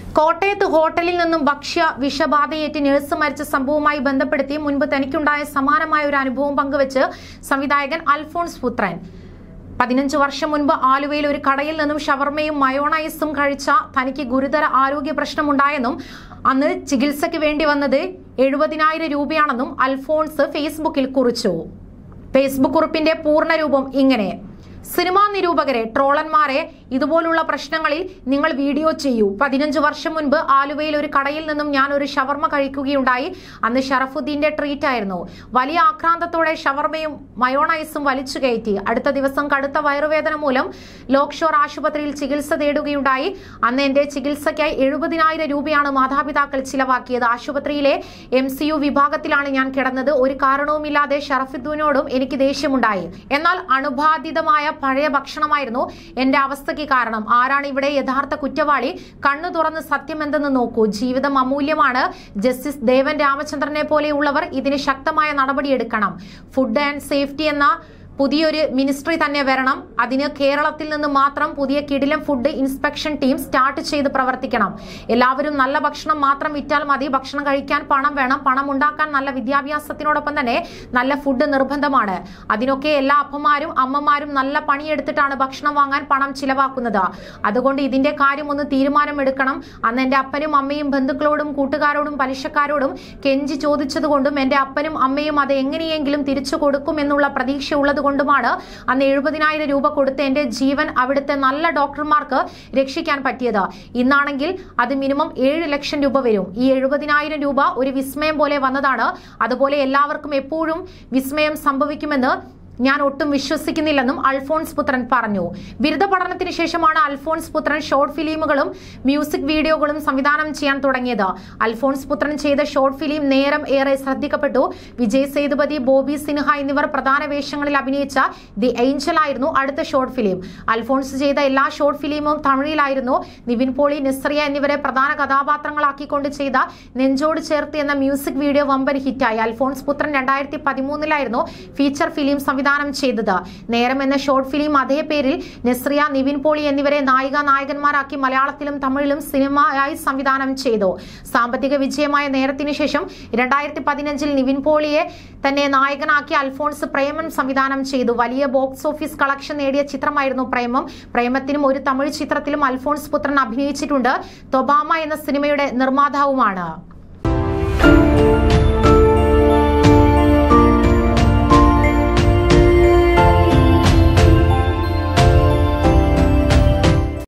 കോട്ടയത്ത് ഹോട്ടലിൽ നിന്നും ഭക്ഷ്യ വിഷബാധയേറ്റ് നഴ്സ് മരിച്ച സംഭവവുമായി ബന്ധപ്പെടുത്തി മുൻപ് തനിക്കുണ്ടായ സമാനമായ ഒരു അനുഭവം പങ്കുവച്ച് സംവിധായകൻ അൽഫോൺസ് പുത്രൻ പതിനഞ്ച് വർഷം മുൻപ് ആലുവയിൽ ഒരു കടയിൽ നിന്നും ഷവർമയും മയോണൈസും കഴിച്ച തനിക്ക് ഗുരുതര ആരോഗ്യ പ്രശ്നമുണ്ടായെന്നും അന്ന് ചികിത്സയ്ക്ക് വേണ്ടി വന്നത് എഴുപതിനായിരം രൂപയാണെന്നും അൽഫോൺസ് ഫേസ്ബുക്കിൽ കുറിച്ചു ഫേസ്ബുക്ക് കുറിപ്പിന്റെ പൂർണ്ണരൂപം ഇങ്ങനെ സിനിമാ നിരൂപകരെ ട്രോളന്മാരെ ഇതുപോലുള്ള പ്രശ്നങ്ങളിൽ നിങ്ങൾ വീഡിയോ ചെയ്യൂ പതിനഞ്ച് വർഷം മുൻപ് ആലുവയിൽ ഒരു കടയിൽ നിന്നും ഞാൻ ഒരു ഷവർമ കഴിക്കുകയുണ്ടായി അന്ന് ഷറഫുദ്ദീന്റെ ട്രീറ്റ് ആയിരുന്നു വലിയ ആക്രാന്തത്തോടെ ഷവർമയും മയോണൈസും വലിച്ചു കയറ്റി അടുത്ത ദിവസം കടുത്ത വയറുവേദന മൂലം ലോക്ഷോർ ആശുപത്രിയിൽ ചികിത്സ തേടുകയുണ്ടായി അന്ന് എന്റെ ചികിത്സയ്ക്കായി എഴുപതിനായിരം രൂപയാണ് മാതാപിതാക്കൾ ചിലവാക്കിയത് ആശുപത്രിയിലെ എം സി യു വിഭാഗത്തിലാണ് ഞാൻ കിടന്നത് ഒരു കാരണവുമില്ലാതെ ഷറഫുദ്ദീനോടും എനിക്ക് ദേഷ്യമുണ്ടായി എന്നാൽ അണുബാധിതമായ പഴയ ഭക്ഷണമായിരുന്നു എന്റെ അവസ്ഥയ്ക്ക് കാരണം ആരാണ് ഇവിടെ യഥാർത്ഥ കുറ്റവാളി കണ്ണു തുറന്ന് സത്യം എന്തെന്ന് നോക്കൂ ജീവിതം അമൂല്യമാണ് ജസ്റ്റിസ് ദേവൻ രാമചന്ദ്രനെ പോലെയുള്ളവർ ഇതിന് ശക്തമായ നടപടിയെടുക്കണം ഫുഡ് ആൻഡ് സേഫ്റ്റി എന്ന പുതിയൊരു മിനിസ്ട്രി തന്നെ വരണം അതിന് കേരളത്തിൽ നിന്ന് മാത്രം പുതിയ കിടിലം ഫുഡ് ഇൻസ്പെക്ഷൻ ടീം സ്റ്റാർട്ട് ചെയ്ത് പ്രവർത്തിക്കണം എല്ലാവരും നല്ല ഭക്ഷണം മാത്രം വിറ്റാൽ മതി ഭക്ഷണം കഴിക്കാൻ പണം വേണം പണം ഉണ്ടാക്കാൻ നല്ല വിദ്യാഭ്യാസത്തിനോടൊപ്പം തന്നെ നല്ല ഫുഡ് നിർബന്ധമാണ് അതിനൊക്കെ എല്ലാ അപ്പന്മാരും അമ്മമാരും നല്ല പണിയെടുത്തിട്ടാണ് ഭക്ഷണം വാങ്ങാൻ പണം ചിലവാക്കുന്നത് അതുകൊണ്ട് ഇതിന്റെ കാര്യം ഒന്ന് തീരുമാനമെടുക്കണം അന്ന് എന്റെ അപ്പനും അമ്മയും ബന്ധുക്കളോടും കൂട്ടുകാരോടും പലിശക്കാരോടും കെഞ്ചി ചോദിച്ചതുകൊണ്ടും എന്റെ അപ്പനും അമ്മയും അത് എങ്ങനെയെങ്കിലും തിരിച്ചു കൊടുക്കും എന്നുള്ള പ്രതീക്ഷ ഉള്ളത് കൊണ്ടുമാണ് അന്ന് എഴുപതിനായിരം രൂപ കൊടുത്ത് എന്റെ ജീവൻ അവിടുത്തെ നല്ല ഡോക്ടർമാർക്ക് രക്ഷിക്കാൻ പറ്റിയത് ഇന്നാണെങ്കിൽ അത് മിനിമം ഏഴ് ലക്ഷം രൂപ വരും ഈ എഴുപതിനായിരം രൂപ ഒരു വിസ്മയം പോലെ വന്നതാണ് അതുപോലെ എല്ലാവർക്കും എപ്പോഴും വിസ്മയം സംഭവിക്കുമെന്ന് ഞാൻ ഒട്ടും വിശ്വസിക്കുന്നില്ലെന്നും അൽഫോൺസ് പുത്രൻ പറഞ്ഞു ബിരുദ പഠനത്തിന് ശേഷമാണ് അൽഫോൺസ് പുത്രൻ ഷോർട്ട് ഫിലിമുകളും മ്യൂസിക് വീഡിയോകളും സംവിധാനം ചെയ്യാൻ തുടങ്ങിയത് അൽഫോൺസ് പുത്രൻ ചെയ്ത ഷോർട്ട് ഫിലിം നേരം ഏറെ ശ്രദ്ധിക്കപ്പെട്ടു വിജയ് സേതുപതി ബോബി സിൻഹ എന്നിവർ പ്രധാന വേഷങ്ങളിൽ അഭിനയിച്ച ദി ഏഞ്ചൽ ആയിരുന്നു അടുത്ത ഷോർട്ട് ഫിലിം അൽഫോൺസ് ചെയ്ത എല്ലാ ഷോർട്ട് ഫിലിമും തമിഴിലായിരുന്നു നിവിൻ പോളി നിസ്രിയ എന്നിവരെ പ്രധാന കഥാപാത്രങ്ങളാക്കിക്കൊണ്ട് ചെയ്ത നെഞ്ചോട് ചേർത്ത് എന്ന മ്യൂസിക് വീഡിയോ വമ്പൻ ഹിറ്റായി അൽഫോൺസ് പുത്രൻ രണ്ടായിരത്തി പതിമൂന്നിലായിരുന്നു ഫീച്ചർ ഫിലിം സംവിധാനം ചെയ്തത് നേരം എന്ന ഷോർട്ട് ഫിലിം അതേ പേരിൽ നെസ്രിയ നിവിൻ പോളി എന്നിവരെ നായിക നായകന്മാരാക്കി മലയാളത്തിലും തമിഴിലും സിനിമയായി സംവിധാനം ചെയ്തു സാമ്പത്തിക വിജയമായ നേരത്തിനു ശേഷം രണ്ടായിരത്തി പതിനഞ്ചിൽ നിവിൻ പോളിയെ തന്നെ നായകനാക്കി അൽഫോൺസ് പ്രേമൻ സംവിധാനം ചെയ്തു വലിയ ബോക്സ് ഓഫീസ് കളക്ഷൻ നേടിയ ചിത്രമായിരുന്നു പ്രേമം പ്രേമത്തിനും ഒരു തമിഴ് ചിത്രത്തിലും അൽഫോൺസ് പുത്രൻ അഭിനയിച്ചിട്ടുണ്ട് തൊബാമ എന്ന സിനിമയുടെ നിർമ്മാതാവുമാണ്